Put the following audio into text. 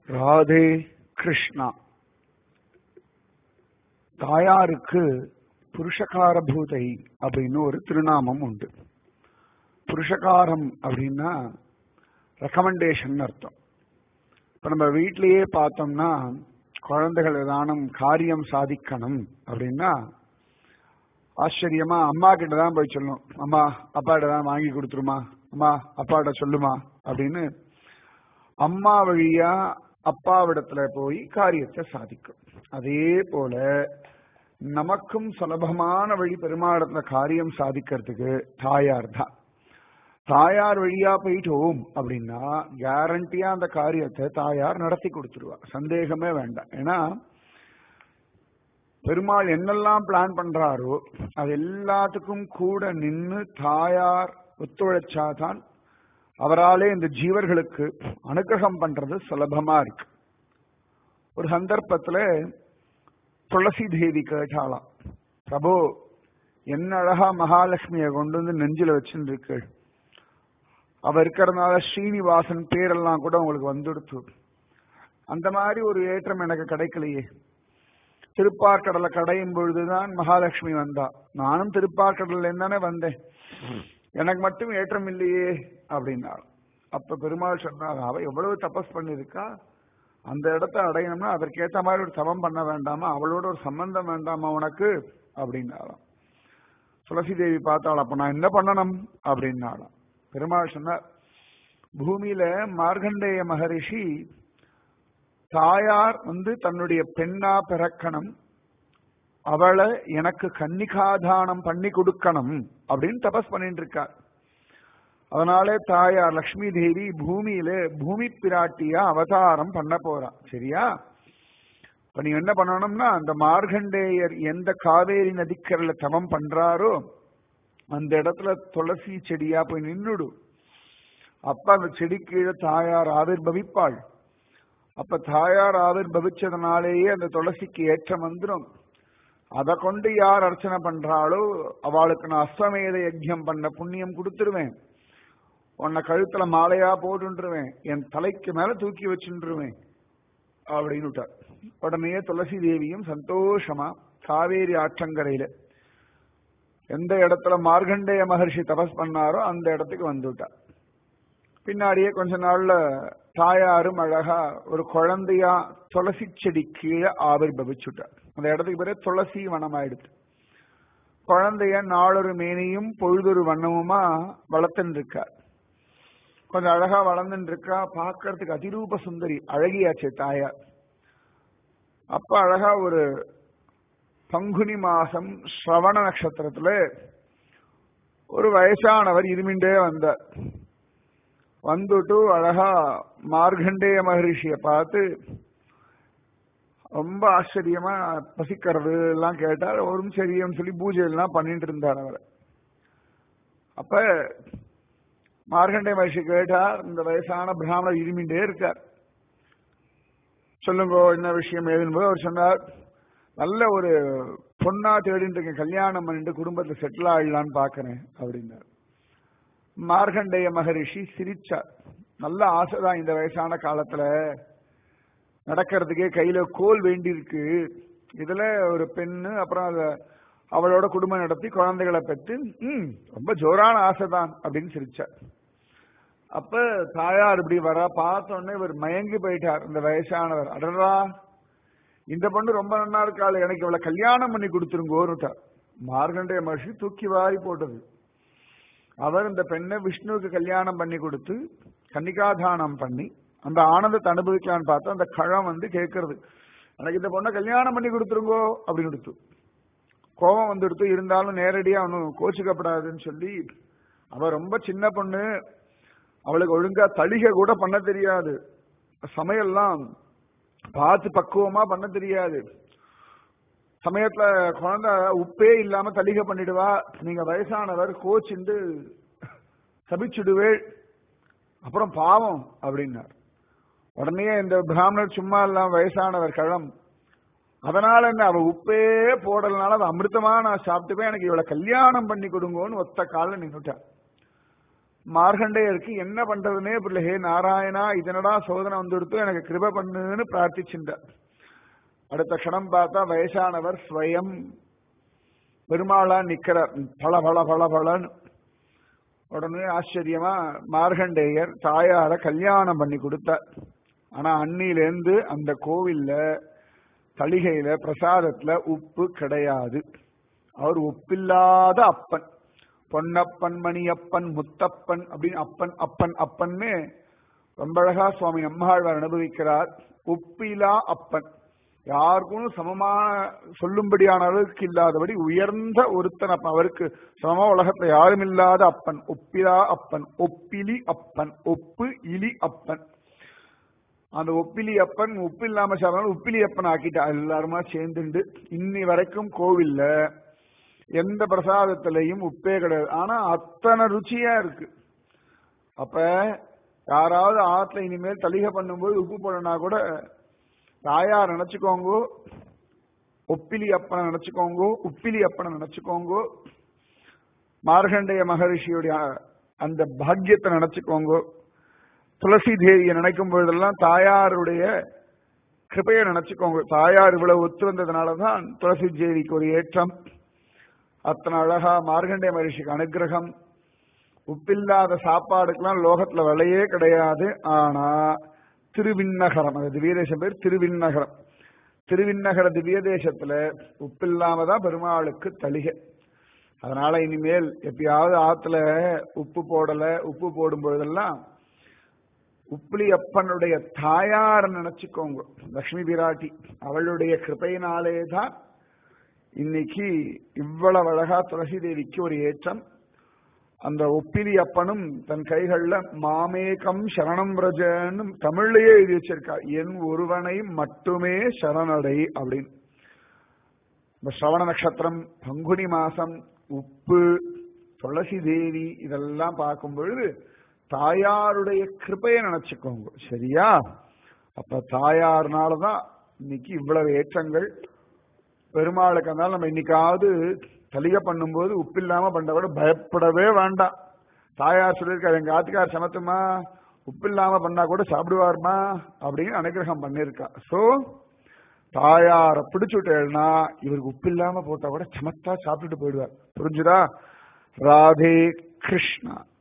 ராதே கிருஷ்ணா தாயாருக்கு புருஷகார பூதை அப்படின்னு ஒரு திருநாமம் உண்டு புருஷகாரம் அப்படின்னா ரெக்கமெண்டேஷன் அர்த்தம் இப்ப நம்ம வீட்டிலேயே பார்த்தோம்னா குழந்தைகள் ஏதானும் காரியம் சாதிக்கணும் அப்படின்னா ஆச்சரியமா அம்மா கிட்ட தான் போய் சொல்லும் அம்மா அப்பாட்ட தான் வாங்கி கொடுத்துருமா அம்மா அப்பாட்ட சொல்லுமா அப்படின்னு அம்மா வழியா அப்பாவிடத்துல போய் காரியத்தை சாதிக்கும் அதே போல நமக்கும் சுலபமான வழி பெருமாடத்துல காரியம் சாதிக்கிறதுக்கு தாயார் தான் தாயார் வழியா போயிட்டோம் அப்படின்னா கேரண்டியா அந்த காரியத்தை தாயார் நடத்தி கொடுத்துருவா சந்தேகமே வேண்டாம் ஏன்னா பெருமாள் என்னெல்லாம் பிளான் பண்றாரோ அது எல்லாத்துக்கும் கூட நின்று தாயார் ஒத்துழைச்சாதான் அவராலே இந்த ஜீவர்களுக்கு அனுகிரகம் பண்றது சுலபமா இருக்கு ஒரு சந்தர்ப்பத்துல துளசி தேவி கேட்டாளாம் பிரபு என்ன அழகா மகாலட்சுமியை கொண்டு வந்து நெஞ்சில வச்சுருக்கு அவ இருக்கிறதுனால ஸ்ரீனிவாசன் பேரெல்லாம் கூட உங்களுக்கு வந்துடுத்து அந்த மாதிரி ஒரு ஏற்றம் எனக்கு கிடைக்கலையே திருப்பார்கடலை கடையும் பொழுதுதான் மகாலட்சுமி வந்தா நானும் திருப்பார்கடல்ல தானே வந்தேன் எனக்கு மட்டும் ஏற்றம் இல்லையே அப்படின்னாள் அப்ப பெருமாள் சொன்னார் அவ எவ்வளவு தபஸ் பண்ணிருக்கா அந்த இடத்த அடையணும்னா அதற்கேற்ற மாதிரி ஒரு தவம் பண்ண வேண்டாமா அவளோட ஒரு சம்பந்தம் வேண்டாமா உனக்கு அப்படின்னாலாம் துளசி தேவி பார்த்தாள் அப்ப நான் என்ன பண்ணணும் அப்படின்னாலாம் பெருமாள் சொன்னார் பூமியில மார்கண்டேய மகரிஷி தாயார் வந்து தன்னுடைய பெண்ணா பிறக்கணும் அவளை எனக்கு கன்னிகாதானம் பண்ணி கொடுக்கணும் அப்படின்னு தபஸ் பண்ணிட்டு இருக்கார் அதனாலே தாயார் லக்ஷ்மி தேவி பூமியில பூமி பிராட்டியா அவதாரம் பண்ண போறா சரியா இப்ப நீங்க என்ன பண்ணணும்னா அந்த மார்கண்டேயர் எந்த காவேரி நதிக்கரையில தவம் பண்றாரோ அந்த இடத்துல துளசி செடியா போய் நின்னுடு அப்ப அந்த செடி கீழே தாயார் ஆவிர்பவிப்பாள் அப்ப தாயார் ஆவிர்பவிச்சதுனாலேயே அந்த துளசிக்கு ஏற்றம் வந்துடும் அதை கொண்டு யார் அர்ச்சனை பண்றாளோ அவளுக்கு நான் அஸ்வமேத யஜ்யம் பண்ண புண்ணியம் கொடுத்துருவேன் உன்னை கழுத்துல மாலையா போட்டுருவேன் என் தலைக்கு மேல தூக்கி வச்சுருவேன் அப்படின்னு உடனே துளசி தேவியும் சந்தோஷமா காவேரி ஆற்றங்கரையில எந்த இடத்துல மார்கண்டேய மகர்ஷி தபஸ் பண்ணாரோ அந்த இடத்துக்கு வந்துவிட்டா பின்னாடியே கொஞ்ச நாள்ல தாயாரும் அழகா ஒரு குழந்தையா துளசி செடி கீழே ஆவிர்பவிச்சுட்டார் அந்த இடத்துக்கு பேரு துளசி வனம் ஆயிடுச்சு குழந்தைய நாளொரு மேனியும் பொழுதொரு வண்ணமுமா வளர்த்துன்னு இருக்கார் கொஞ்சம் அழகா வளர்ந்துட்டு இருக்கா பாக்குறதுக்கு அதிரூப சுந்தரி அழகியாச்சு தாயார் அப்ப அழகா ஒரு பங்குனி மாசம் ஸ்ரவண நட்சத்திரத்துல ஒரு வயசானவர் இருமிண்டே வந்தார் வந்துட்டு அழகா மார்கண்டேய மகரிஷிய பார்த்து ரொம்ப ஆச்சரியமா பசிக்கிறது எல்லாம் கேட்டார் அவரும் சரியும் சொல்லி பூஜை எல்லாம் பண்ணிட்டு இருந்தார் அவர் அப்ப மார்கண்டே மகர்ஷி கேட்டார் இந்த வயசான பிராமணர் இருமிண்டே இருக்கார் சொல்லுங்க என்ன விஷயம் ஏதுன்னு அவர் சொன்னார் நல்ல ஒரு பொண்ணா தேடிட்டு இருக்கேன் கல்யாணம் பண்ணிட்டு குடும்பத்துல செட்டில் ஆயிடலான்னு பாக்குறேன் அப்படின்னார் மார்கண்டேய மகரிஷி சிரிச்சார் நல்ல ஆசைதான் இந்த வயசான காலத்துல நடக்கிறதுக்கே கையில கோல் வேண்டி இருக்கு இதுல ஒரு பெண்ணு அப்புறம் அத அவளோட குடும்பம் நடத்தி குழந்தைகளை பெற்று ம் ரொம்ப ஜோரான ஆசைதான் அப்படின்னு சிரிச்சார் அப்ப தாயார் இப்படி வர பார்த்த உடனே இவர் மயங்கி போயிட்டார் இந்த வயசானவர் அடரா இந்த பொண்ணு ரொம்ப நன்னா இருக்காள் எனக்கு இவளை கல்யாணம் பண்ணி கொடுத்துருங்கோருட்டார் மார்கண்டேய மகர்ஷி தூக்கி வாரி போட்டது அவர் இந்த பெண்ணை விஷ்ணுவுக்கு கல்யாணம் பண்ணி கொடுத்து கன்னிகாதானம் பண்ணி அந்த ஆனந்தத்தை அனுபவிக்கலான்னு பார்த்தா அந்த கழம் வந்து கேட்கறது எனக்கு இந்த பொண்ணை கல்யாணம் பண்ணி கொடுத்துருங்கோ அப்படின்னு கொடுத்து கோபம் வந்துடுத்து இருந்தாலும் நேரடியா அவனு கோச்சிக்கப்படாதுன்னு சொல்லி அவ ரொம்ப சின்ன பொண்ணு அவளுக்கு ஒழுங்கா தளிகை கூட பண்ண தெரியாது சமையல்லாம் பார்த்து பக்குவமா பண்ண தெரியாது சமயத்துல குழந்தை உப்பே இல்லாம தளிகை பண்ணிடுவா நீங்க வயசானவர் கோச்சிண்டு சபிச்சுடுவேள் அப்புறம் பாவம் அப்படின்னார் உடனே இந்த பிராமணர் சும்மா இல்லாம வயசானவர் கழம் அதனால என்ன அவ உப்பே போடலனால அவ அமிர்தமா நான் சாப்பிட்டுப்பேன் எனக்கு இவளை கல்யாணம் பண்ணி கொடுங்கன்னு ஒத்த கால நின்னுட்டா மார்கண்டேயருக்கு என்ன பண்றதுனே புரியல ஹே நாராயணா இதனடா சோதனை வந்துடுத்து எனக்கு கிருப பண்ணுன்னு பிரார்த்திச்சுட்டார் அடுத்த க்ஷணம் பார்த்தா வயசானவர் ஸ்வயம் பெருமாளா நிக்கிறார் பல பல பல பலன்னு உடனே ஆச்சரியமா மார்கண்டேயர் தாயார கல்யாணம் பண்ணி கொடுத்தார் ஆனா அன்னிலேருந்து அந்த கோவில்ல தளிகையில பிரசாதத்துல உப்பு கிடையாது அவர் உப்பில்லாத அப்பன் பொன்னப்பன் மணியப்பன் முத்தப்பன் அப்படின்னு அப்பன் அப்பன் அப்பன்னு ரொம்ப அழகா சுவாமி நம்மாழ்வார் அனுபவிக்கிறார் உப்பிலா அப்பன் யாருக்கும் சமமான சொல்லும்படியான அளவுக்கு இல்லாதபடி உயர்ந்த ஒருத்தன் அப்பன் அவருக்கு சமமா உலகத்துல யாரும் இல்லாத அப்பன் ஒப்பிலா அப்பன் ஒப்பிலி அப்பன் ஒப்பு இலி அப்பன் அந்த ஒப்பிலி அப்பன் உப்பு இல்லாம சாப்பிடணும் உப்பிலி அப்பன் ஆக்கிட்டா எல்லாருமா சேர்ந்துண்டு இன்னி வரைக்கும் கோவில்ல எந்த பிரசாதத்திலையும் உப்பே கிடையாது ஆனா அத்தனை ருச்சியா இருக்கு அப்ப யாராவது ஆத்துல இனிமேல் தளிகை பண்ணும்போது உப்பு போடனா கூட தாயார் நினைச்சுக்கோங்க ஒப்பிலி அப்பனை நினைச்சுக்கோங்க உப்பிலி அப்பனை நினைச்சுக்கோங்க மார்கண்டேய மகரிஷியுடைய அந்த பாக்கியத்தை நினைச்சுக்கோங்க துளசி தேவியை நினைக்கும் பொழுதெல்லாம் தாயாருடைய கிருபையை நினைச்சுக்கோங்க தாயார் இவ்வளவு ஒத்து வந்ததுனாலதான் துளசி தேவிக்கு ஒரு ஏற்றம் அத்தனை அழகா மார்கண்டே மகரிஷிக்கு அனுகிரகம் உப்பில்லாத சாப்பாடுக்கெல்லாம் லோகத்துல விலையே கிடையாது ஆனா திருவிண்ணகரம் அது திவ்யதேசம் பேர் திருவிண்ணகரம் திருவிண்ணகர திவ்ய தேசத்துல உப்பில்லாம தான் பெருமாளுக்கு தளிகை அதனால இனிமேல் எப்பயாவது ஆத்துல உப்பு போடல உப்பு போடும் பொழுதெல்லாம் உப்பிலி அப்பனுடைய தாயார் நினைச்சுக்கோங்க லக்ஷ்மி பிராட்டி அவளுடைய கிருப்பையினாலே தான் இன்னைக்கு இவ்வளவு அழகா துளசி தேவிக்கு ஒரு ஏற்றம் அந்த ஒப்பிலி அப்பனும் தன் கைகள்ல மாமேகம் சரணம் ரஜன்னு தமிழ்லயே எழுதி வச்சிருக்கா என் ஒருவனை மட்டுமே சரணடை அப்படின்னு இந்த ஸ்ரவண நட்சத்திரம் பங்குனி மாசம் உப்பு துளசி தேவி இதெல்லாம் பார்க்கும் பொழுது தாயாருடைய கிருப்பையை நினைச்சுக்கோங்க சரியா அப்ப தாயார்னாலதான் இன்னைக்கு இவ்வளவு ஏற்றங்கள் பெருமாளுக்கு அதனால நம்ம இன்னைக்காவது தலிகை பண்ணும்போது உப்பு இல்லாம பண்ண கூட பயப்படவே வேண்டாம் தாயார் சொல்லியிருக்காரு எங்க ஆத்துக்கார் சமத்துமா உப்பு இல்லாம பண்ணா கூட சாப்பிடுவாருமா அப்படின்னு அனுகிரகம் பண்ணிருக்கா சோ தாயார பிடிச்சுட்டேன்னா இவருக்கு உப்பு இல்லாம போட்டா கூட சமத்தா சாப்பிட்டுட்டு போயிடுவார் புரிஞ்சுதா ராதே கிருஷ்ணா